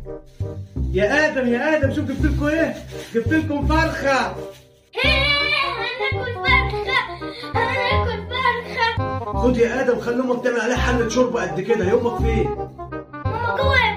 يا ادم يا ادم شوف جبت لكم ايه جبت لكم فرخه هناكل فرخة هناكل فرخة خد يا ادم خلي امك تعمل عليها حله شوربه قد كده هي امك فين ماما جوه